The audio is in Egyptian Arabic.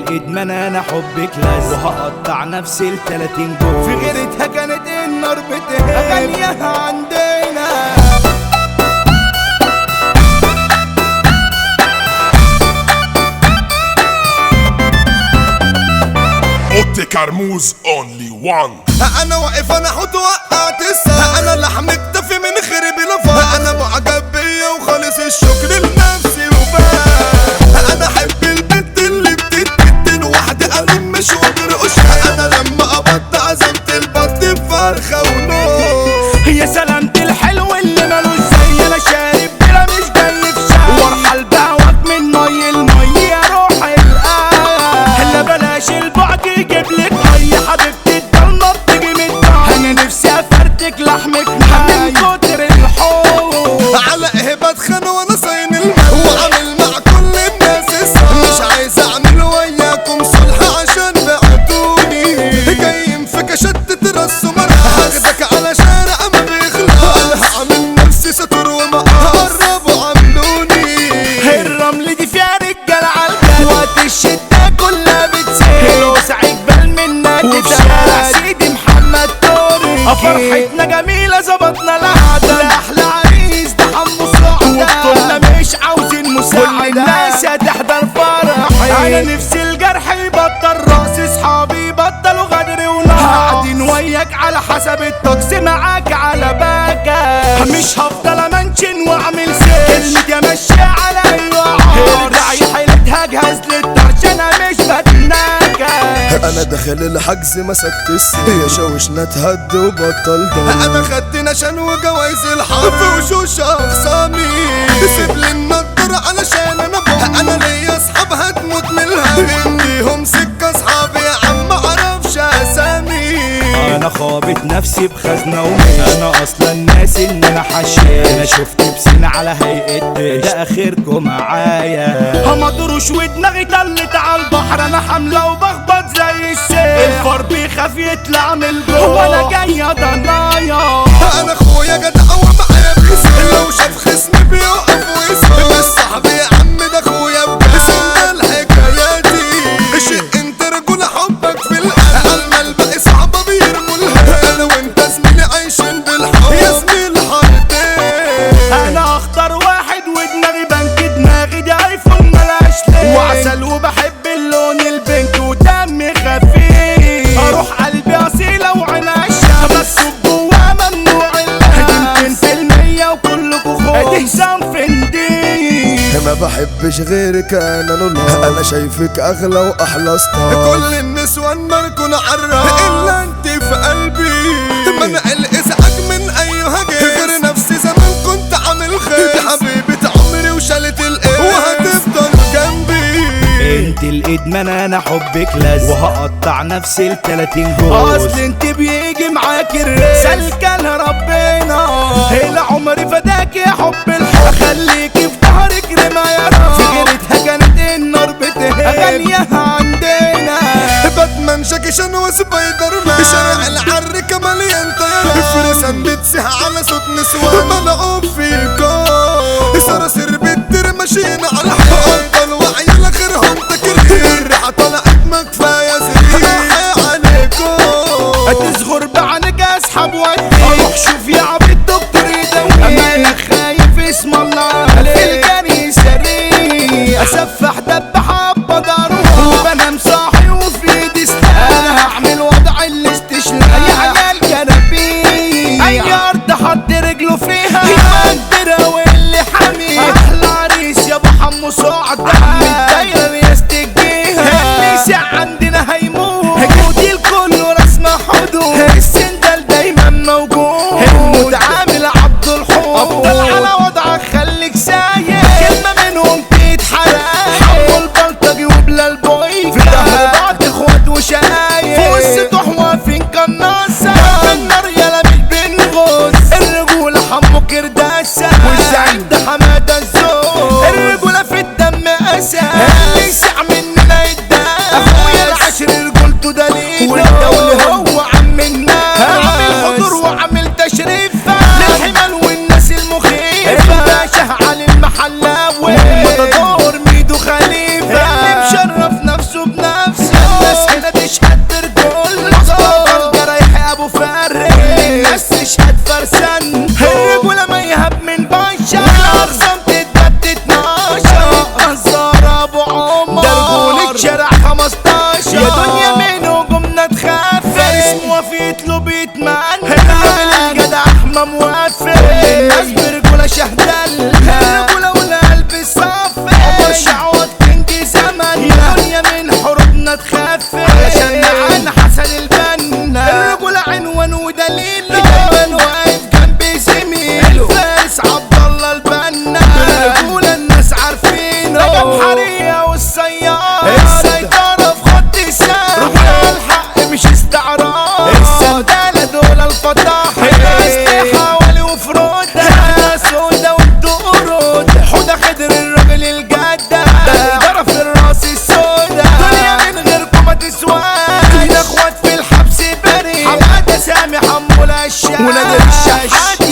الادمان انا حبك لازم وهقطع نفسي ال 30 جول في غيرتها كانت النار بتهب اغنيها عندنا اوتي كرموز اونلي وان انا واقف انا حوت وقعت الساعة انا لحم اكتفي من خرب لفا انا معجب بيا وخالص الشكر لنفسي وبس انا احب البنت اللي بتتبدل واحدة قلم مش وبرقش انا لما قبضت عزمت البط بفرخة ونص يا سلامة الحلو اللي ملوش زي انا شارب بلا مش جاي في شاي وارحل دعوك من مي المي يا روح القلب لا بلاش البعد يجيب لك مي حبيبتي الضلمة بتيجي من الدار انا نفسي افرتك لحمك من كتر الحب على ايه بتخن وانا صاين المال وعامل مع كل الناس الصح مش عايز اعمل وياكم صلح عشان بعتوني جايين في كشت ترسوا مرة هاخدك على شارع ما بيخلق انا هعمل نفسي ستر وما قربوا عملوني الرمل دي فيها رجال عالجد وقت الشدة كلها بتسيل وسعيد بال منك وفي شارع سيدي محمد توري فرحتنا جميلة ظبطنا العادة لأحلى عريس ده حمو سعدة وبطولنا مش عاوزين مساعدة كل الناس هتحضر فرحي أنا نفسي الجرح يبطل رأس صحابي يبطلوا غدر ونار قاعدين وياك على حسب الطقس معاك على باكا مش هفضل امنشن واعمل سير كلمتي امشي على ايوه ارجعي حيلتها جهاز للطرش انا مش بتناكا انا داخل الحجز مسكت السير شوشنا تهد وبطل ده انا خدت نشان وجوايز الحرب في وشوش اخصامي سيب لي النضارة علشان انا بوم انا ليا اصحاب هتموت من الهم ليهم سكة اصحابي يا عم معرفش اسامي انا خابط نفسي بخزنة ومش انا اصلا ناسي ان انا حشاش انا شفت بسين على هيئة دش ده اخركم معايا همطروش ودماغي طلت على البحر انا حاملة وبخبط زي السيل الفار بيخاف يطلع من الجو وانا جاية ضنايا انا اخويا جدع ومعايا بخسر لو شاف خصمي بيوقف ويسمع بس صاحبي يا عم ده اخويا بجد ده الحكاياتي شيء انت رجل حبك في القلب اما الباقي صعبة بيرموا الهم انا وانت زميلي عايشين بالحب يا زميل حربين انا اختار واحد ودماغي بنك دماغي دي ايفون ملاش ليه وعسل وبحب اللون البنك ودمي خفيف اروح قلبي اصيلة وعينها الشام بس جواها ممنوع اللهب يمكن في المية وكلكوا خوف دي فندي ما بحبش غيرك انا نولا انا شايفك اغلى واحلى ستار كل النسوان مركون عرا الا انت في قلبي منع الازعاج من اي هجر غير نفسي زمان كنت عامل خير دي حبيبة عمري وشالت الايه وهتفضل جنبي انت الادمان انا حبك لازم وهقطع نفسي ال 30 جوز اصل انت بيجي معاك الرزق سلكة لربنا العمر فداك يا حب الحب خليكي في ظهرك رما يا رب في غيرتها كانت النار بتهب اغنيها عندنا باتمان شاكيشان وسبايدر مان شارع العركة مليان طيارات فرسان بتسيح على صوت نسوان ملعوب فيكم صراصير بتدير ماشيين على الحيط افضل وعيال غيرهم تكرير الريحة طلعت ما كفاية زرير عليكم تصغر بعنك اسحب ودي اروح شوف يا عبد الدكتور يدوي امالك خايف اسم الله في الجري سريع اسفح دبح ابض اروح وبنام صاحي وفي ايدي سلاح انا هعمل وضع ابطالنا تخفف علشان نعن حسن البنا الرجل عنوان ودليله دايما واقف جنب زميله الفارس عبد الله البنا الرجولة الناس عارفينه ده جمحرية والسيارة السيطرة في خط الساعة رجال الحق مش استعراض السندالة دول الفطاحل الأسلحة ولي وفرودة احنا سودة وانتوا قرود حودة خضر الراجل الجدع ده الإدارة في الراس السودا دنيا من غيركم ما تسواش احنا اخوات في الحبس بريء حمادة سامي حمولة الشاش ونادر الشحات